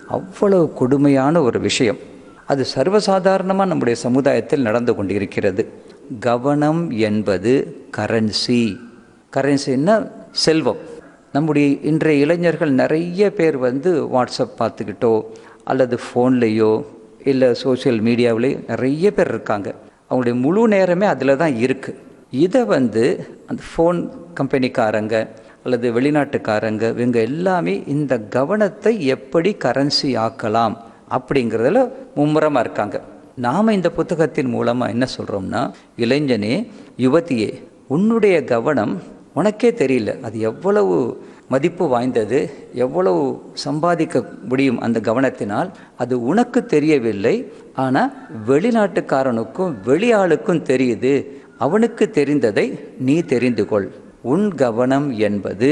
அவ்வளவு கொடுமையான ஒரு விஷயம் அது சர்வசாதாரணமாக நம்முடைய சமுதாயத்தில் நடந்து கொண்டிருக்கிறது கவனம் என்பது கரன்சி கரன்சின்னா செல்வம் நம்முடைய இன்றைய இளைஞர்கள் நிறைய பேர் வந்து வாட்ஸ்அப் பார்த்துக்கிட்டோ அல்லது ஃபோன்லேயோ இல்லை சோஷியல் மீடியாவிலேயோ நிறைய பேர் இருக்காங்க அவங்களுடைய முழு நேரமே அதில் தான் இருக்குது இதை வந்து அந்த ஃபோன் கம்பெனிக்காரங்க அல்லது வெளிநாட்டுக்காரங்க இவங்க எல்லாமே இந்த கவனத்தை எப்படி கரன்சி ஆக்கலாம் அப்படிங்கிறதுல மும்முரமாக இருக்காங்க நாம் இந்த புத்தகத்தின் மூலமாக என்ன சொல்கிறோம்னா இளைஞனே யுவதியே உன்னுடைய கவனம் உனக்கே தெரியல அது எவ்வளவு மதிப்பு வாய்ந்தது எவ்வளவு சம்பாதிக்க முடியும் அந்த கவனத்தினால் அது உனக்கு தெரியவில்லை ஆனால் வெளிநாட்டுக்காரனுக்கும் வெளியாளுக்கும் தெரியுது அவனுக்கு தெரிந்ததை நீ தெரிந்து கொள் உன் கவனம் என்பது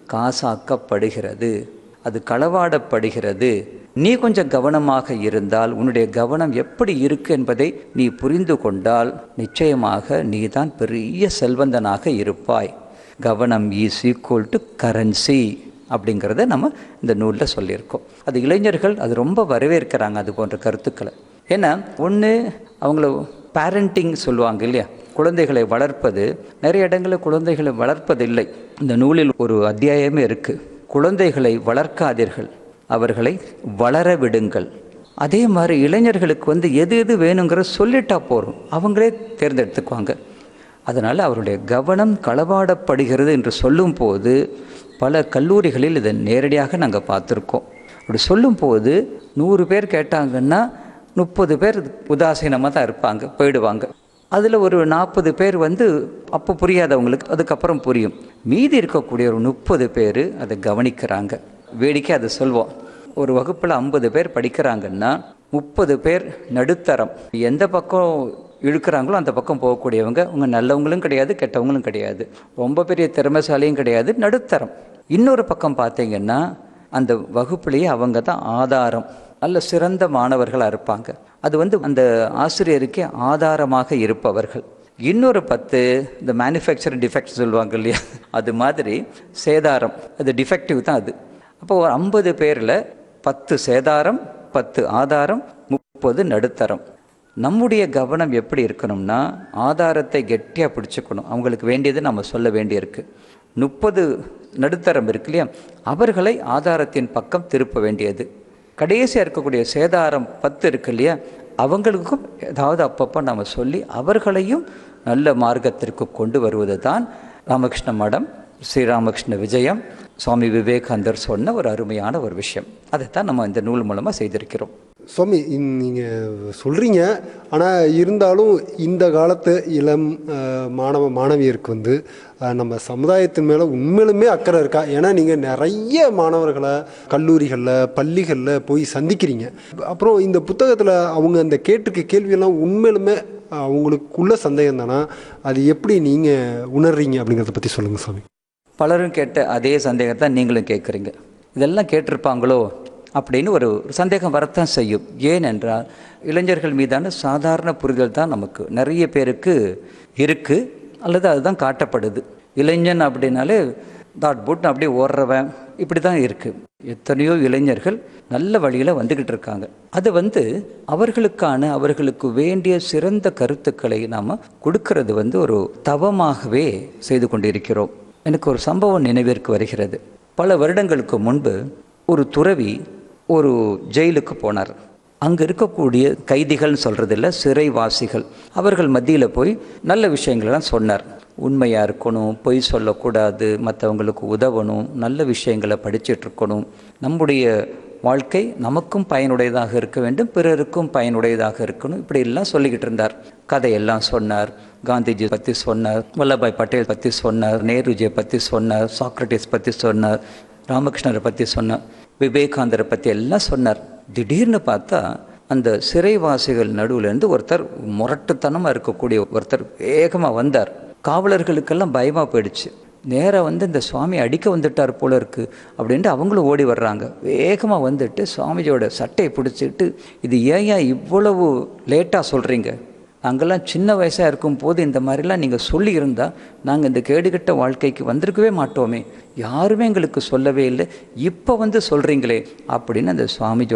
காசாக்கப்படுகிறது அது களவாடப்படுகிறது நீ கொஞ்சம் கவனமாக இருந்தால் உன்னுடைய கவனம் எப்படி இருக்கு என்பதை நீ புரிந்து கொண்டால் நிச்சயமாக நீ தான் பெரிய செல்வந்தனாக இருப்பாய் கவனம் இஸ் ஈக்குவல் டு கரன்சி அப்படிங்கிறத நம்ம இந்த நூலில் சொல்லியிருக்கோம் அது இளைஞர்கள் அது ரொம்ப வரவேற்கிறாங்க அது போன்ற கருத்துக்களை ஏன்னா ஒன்று அவங்கள பேரண்டிங் சொல்லுவாங்க இல்லையா குழந்தைகளை வளர்ப்பது நிறைய இடங்களில் குழந்தைகளை வளர்ப்பதில்லை இந்த நூலில் ஒரு அத்தியாயமே இருக்குது குழந்தைகளை வளர்க்காதீர்கள் அவர்களை வளர விடுங்கள் அதே மாதிரி இளைஞர்களுக்கு வந்து எது எது வேணுங்கிற சொல்லிட்டா போகிறோம் அவங்களே தேர்ந்தெடுத்துக்குவாங்க அதனால் அவருடைய கவனம் களவாடப்படுகிறது என்று சொல்லும்போது பல கல்லூரிகளில் இதை நேரடியாக நாங்கள் பார்த்துருக்கோம் அப்படி சொல்லும்போது நூறு பேர் கேட்டாங்கன்னா முப்பது பேர் உதாசீனமாக தான் இருப்பாங்க போயிடுவாங்க அதில் ஒரு நாற்பது பேர் வந்து அப்போ புரியாதவங்களுக்கு அதுக்கப்புறம் புரியும் மீதி இருக்கக்கூடிய ஒரு முப்பது பேர் அதை கவனிக்கிறாங்க வேடிக்கை அதை சொல்வோம் ஒரு வகுப்பில் ஐம்பது பேர் படிக்கிறாங்கன்னா முப்பது பேர் நடுத்தரம் எந்த பக்கம் இழுக்கிறாங்களோ அந்த பக்கம் போகக்கூடியவங்க அவங்க நல்லவங்களும் கிடையாது கெட்டவங்களும் கிடையாது ரொம்ப பெரிய திறமைசாலியும் கிடையாது நடுத்தரம் இன்னொரு பக்கம் பார்த்தீங்கன்னா அந்த வகுப்புலேயே அவங்க தான் ஆதாரம் நல்ல சிறந்த மாணவர்களாக இருப்பாங்க அது வந்து அந்த ஆசிரியருக்கே ஆதாரமாக இருப்பவர்கள் இன்னொரு பத்து இந்த மேனுஃபேக்சர் டிஃபெக்ட் சொல்லுவாங்க இல்லையா அது மாதிரி சேதாரம் அது டிஃபெக்டிவ் தான் அது அப்போ ஒரு ஐம்பது பேரில் பத்து சேதாரம் பத்து ஆதாரம் முப்பது நடுத்தரம் நம்முடைய கவனம் எப்படி இருக்கணும்னா ஆதாரத்தை கெட்டியாக பிடிச்சிக்கணும் அவங்களுக்கு வேண்டியது நம்ம சொல்ல வேண்டியிருக்கு முப்பது நடுத்தரம் இருக்கு இல்லையா அவர்களை ஆதாரத்தின் பக்கம் திருப்ப வேண்டியது கடைசியாக இருக்கக்கூடிய சேதாரம் பத்து இருக்கு இல்லையா அவங்களுக்கும் ஏதாவது அப்பப்போ நம்ம சொல்லி அவர்களையும் நல்ல மார்க்கத்திற்கு கொண்டு வருவது தான் ராமகிருஷ்ண மடம் ஸ்ரீராமகிருஷ்ண விஜயம் சுவாமி விவேகானந்தர் சொன்ன ஒரு அருமையான ஒரு விஷயம் அதைத்தான் நம்ம இந்த நூல் மூலமாக செய்திருக்கிறோம் சுவாமி நீங்கள் சொல்கிறீங்க ஆனால் இருந்தாலும் இந்த காலத்து இளம் அஹ், மாணவ மாணவியருக்கு வந்து அஹ், நம்ம சமுதாயத்தின் மேலே உண்மையிலுமே அக்கறை இருக்கா ஏன்னா நீங்கள் நிறைய மாணவர்களை கல்லூரிகளில் பள்ளிகளில் போய் சந்திக்கிறீங்க அப்புறம் இந்த புத்தகத்தில் அவங்க அந்த கேட்டிருக்க கேள்வியெல்லாம் உண்மையிலுமே அவங்களுக்குள்ள சந்தேகம் தானா அது எப்படி நீங்கள் உணர்றீங்க அப்படிங்கிறத பற்றி சொல்லுங்கள் சுவாமி பலரும் கேட்ட அதே சந்தேகத்தை நீங்களும் கேட்குறீங்க இதெல்லாம் கேட்டிருப்பாங்களோ அப்படின்னு ஒரு ஒரு சந்தேகம் வரத்தான் செய்யும் ஏனென்றால் இளைஞர்கள் மீதான சாதாரண புரிதல் தான் நமக்கு நிறைய பேருக்கு இருக்குது அல்லது அதுதான் காட்டப்படுது இளைஞன் அப்படின்னாலே தாட் புட் அப்படியே ஓடுறவன் இப்படி தான் இருக்குது எத்தனையோ இளைஞர்கள் நல்ல வழியில் வந்துக்கிட்டு இருக்காங்க அது வந்து அவர்களுக்கான அவர்களுக்கு வேண்டிய சிறந்த கருத்துக்களை நாம் கொடுக்கறது வந்து ஒரு தவமாகவே செய்து கொண்டிருக்கிறோம் எனக்கு ஒரு சம்பவம் நினைவிற்கு வருகிறது பல வருடங்களுக்கு முன்பு ஒரு துறவி ஒரு ஜெயிலுக்கு போனார் அங்கே இருக்கக்கூடிய கைதிகள்னு சொல்கிறது இல்லை சிறைவாசிகள் அவர்கள் மத்தியில் போய் நல்ல விஷயங்களெல்லாம் சொன்னார் உண்மையாக இருக்கணும் பொய் சொல்லக்கூடாது மற்றவங்களுக்கு உதவணும் நல்ல விஷயங்களை படிச்சிட்டு இருக்கணும் நம்முடைய வாழ்க்கை நமக்கும் பயனுடையதாக இருக்க வேண்டும் பிறருக்கும் பயனுடையதாக இருக்கணும் இப்படி எல்லாம் சொல்லிக்கிட்டு இருந்தார் கதையெல்லாம் சொன்னார் காந்திஜி பற்றி சொன்னார் வல்லபாய் பட்டேல் பற்றி சொன்னார் நேருஜியை பற்றி சொன்னார் சாக்ரட்டிஸ் பற்றி சொன்னார் ராமகிருஷ்ணரை பற்றி சொன்னார் விவேகானந்தரை பற்றி எல்லாம் சொன்னார் திடீர்னு பார்த்தா அந்த சிறைவாசிகள் நடுவுலேருந்து ஒருத்தர் முரட்டுத்தனமாக இருக்கக்கூடிய ஒருத்தர் வேகமாக வந்தார் காவலர்களுக்கெல்லாம் பயமாக போயிடுச்சு நேராக வந்து இந்த சுவாமி அடிக்க வந்துட்டார் போல இருக்கு அப்படின்ட்டு அவங்களும் ஓடி வர்றாங்க வேகமாக வந்துட்டு சுவாமிஜியோட சட்டையை பிடிச்சிட்டு இது ஏன் ஏன் இவ்வளவு லேட்டாக சொல்கிறீங்க நாங்கள்லாம் சின்ன வயசாக இருக்கும் போது இந்த மாதிரிலாம் நீங்கள் சொல்லியிருந்தால் நாங்கள் இந்த கேடுகட்ட வாழ்க்கைக்கு வந்திருக்கவே மாட்டோமே யாருமே எங்களுக்கு சொல்லவே இல்லை இப்போ வந்து சொல்கிறீங்களே அப்படின்னு அந்த சுவாமிஜி